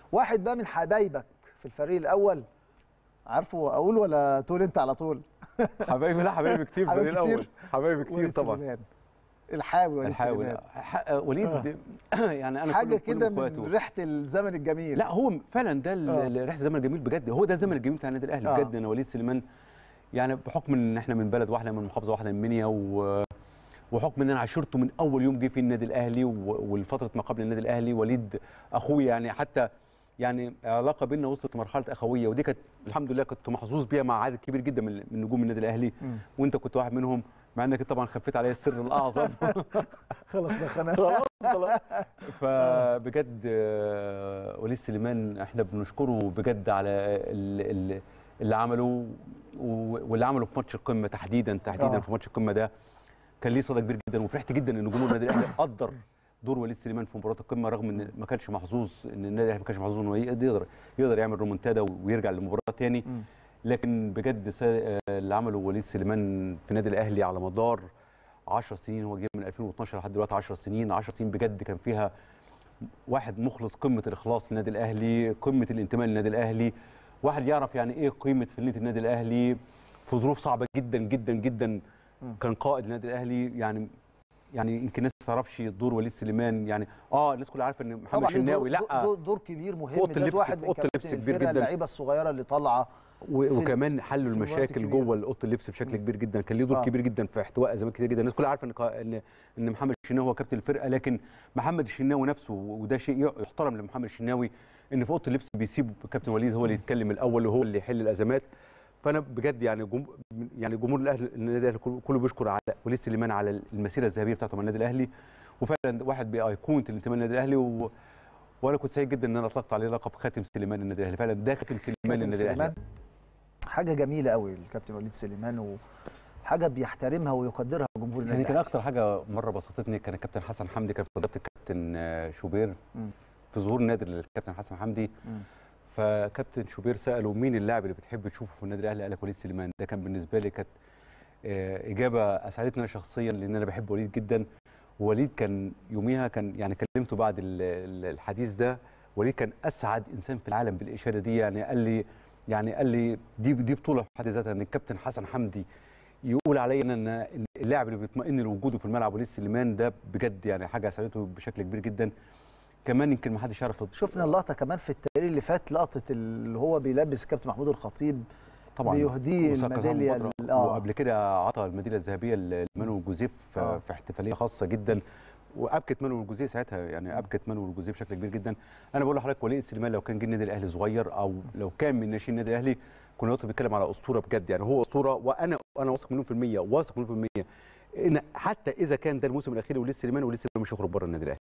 واحد بقى من حبايبك في الفريق الاول عارفه اقول ولا تقول انت على طول حبايبي لا حبايبي كتير في حبايب الفريق كتير. الاول حبايبي كتير وليد طبعا سليمان. الحاوي وليد الحاول سليمان ح- وليد يعني انا حاجه كل- كل كده إخواته. من ريحه الزمن الجميل لا هو فعلا ده ال- آه. ال- ريحه الزمن الجميل بجد هو ده الزمن الجميل بتاع النادي الاهلي آه. بجد انا وليد سليمان يعني بحكم ان احنا من بلد واحده من محافظه واحده من منيا و وحكم ان انا عاشرته من اول يوم جه في النادي الاهلي و- والفتره ما قبل النادي الاهلي وليد اخويا يعني حتى يعني علاقه بيننا وصلت لمرحله اخويه ودي كانت الحمد لله كنت محظوظ بيها مع عدد كبير جدا من من نجوم النادي الاهلي مم. وانت كنت واحد منهم مع انك طبعا خفيت عليا السر الاعظم خلاص بقى خنا خلاص خلاص فبجد آه، وليد سليمان احنا بنشكره بجد على ال- ال- اللي عمله و- واللي عمله في ماتش القمه تحديدا تحديدا آه. في ماتش القمه ده كان ليه صدى كبير جدا وفرحت جدا ان جمهور النادي الاهلي قدر دور وليد سليمان في مباراه القمه رغم ان ما كانش محظوظ ان النادي الاهلي ما كانش محظوظ انه يقدر يقدر يعمل رومونتادا ويرجع للمباراه تاني مم. لكن بجد سا- آه، اللي عمله وليد سليمان في النادي الاهلي على مدار 10 سنين هو جه من 2012 لحد دلوقتي 10 سنين 10 سنين بجد كان فيها واحد مخلص قمه الاخلاص للنادي الاهلي قمه الانتماء للنادي الاهلي واحد يعرف يعني ايه قيمه فنيه النادي الاهلي في ظروف صعبه جدا جدا جدا مم. كان قائد النادي الاهلي يعني يعني يمكن الناس ما تعرفش دور وليد سليمان يعني اه الناس كلها عارفه ان محمد طبعا ليه دور, الشناوي لا دور, دور كبير مهم أوضة ده اللبس- واحد في من أوضة اللبس كابتن كبير الفرقه جداً. اللعيبه الصغيره اللي طالعه و- في- وكمان حل في المباريات المشاكل الكبيرة. جوه اوضه اللبس بشكل كبير جدا كان ليه دور آه. كبير جدا في احتواء ازمات كتير جدا الناس كلها عارفه ان قا- ان ان محمد الشناوي هو كابتن الفرقه لكن محمد الشناوي نفسه وده شيء يحترم لمحمد الشناوي ان في اوضه اللبس بيسيب كابتن وليد هو اللي يتكلم الاول وهو اللي يحل الازمات فانا بجد يعني جم... يعني جمهور الاهلي النادي الاهلي كله كله بيشكر على وليد سليمان على المسيره الذهبيه بتاعته مع النادي الاهلي وفعلا واحد بايقونه الانتماء للنادي الاهلي و... وانا كنت سعيد جدا ان انا اطلقت عليه لقب خاتم سليمان النادي الاهلي فعلا ده خاتم سليمان كابتن للنادي الاهلي سليمان حاجه جميله قوي الكابتن وليد سليمان وحاجه بيحترمها ويقدرها جمهور النادي يعني كان الأهلي. اكتر حاجه مره بسطتني كان الكابتن حسن حمدي كان في ضيافه الكابتن آه، شوبير مم. في ظهور نادر للكابتن حسن حمدي مم. فكابتن شوبير ساله مين اللاعب اللي بتحب تشوفه في النادي الاهلي قال لك وليد سليمان ده كان بالنسبه لي كانت آه، اجابه اسعدتني انا شخصيا لان انا بحب وليد جدا ووليد كان يوميها كان يعني كلمته بعد ال- ال- الحديث ده وليد كان اسعد انسان في العالم بالاشاره دي يعني قال لي يعني قال لي دي دي بطوله في حد ذاتها ان الكابتن حسن حمدي يقول عليا ان أنا اللاعب اللي بيطمئن لوجوده في الملعب وليد سليمان ده بجد يعني حاجه اسعدته بشكل كبير جدا كمان يمكن ما حدش يعرف شفنا اللقطه كمان في التقرير اللي فات لقطه اللي هو بيلبس الكابتن محمود الخطيب طبعا بيهديه وساكا الميداليه زامبودرا، ال- اه وقبل كده عطى الميداليه الذهبيه لمانو جوزيف في- آه. في احتفاليه خاصه جدا وابكت مانو جوزيف ساعتها يعني ابكت مانو جوزيف بشكل كبير جدا انا بقول لحضرتك وليد سليمان لو كان جه النادي الاهلي صغير او لو كان من ناشئين النادي الاهلي كنا دلوقتي بنتكلم على اسطوره بجد يعني هو اسطوره وانا انا واثق مليون في الميه واثق مليون في الميه ان حتى اذا كان ده الموسم الاخير وليد سليمان وليد سليمان مش هيخرج بره النادي الاهلي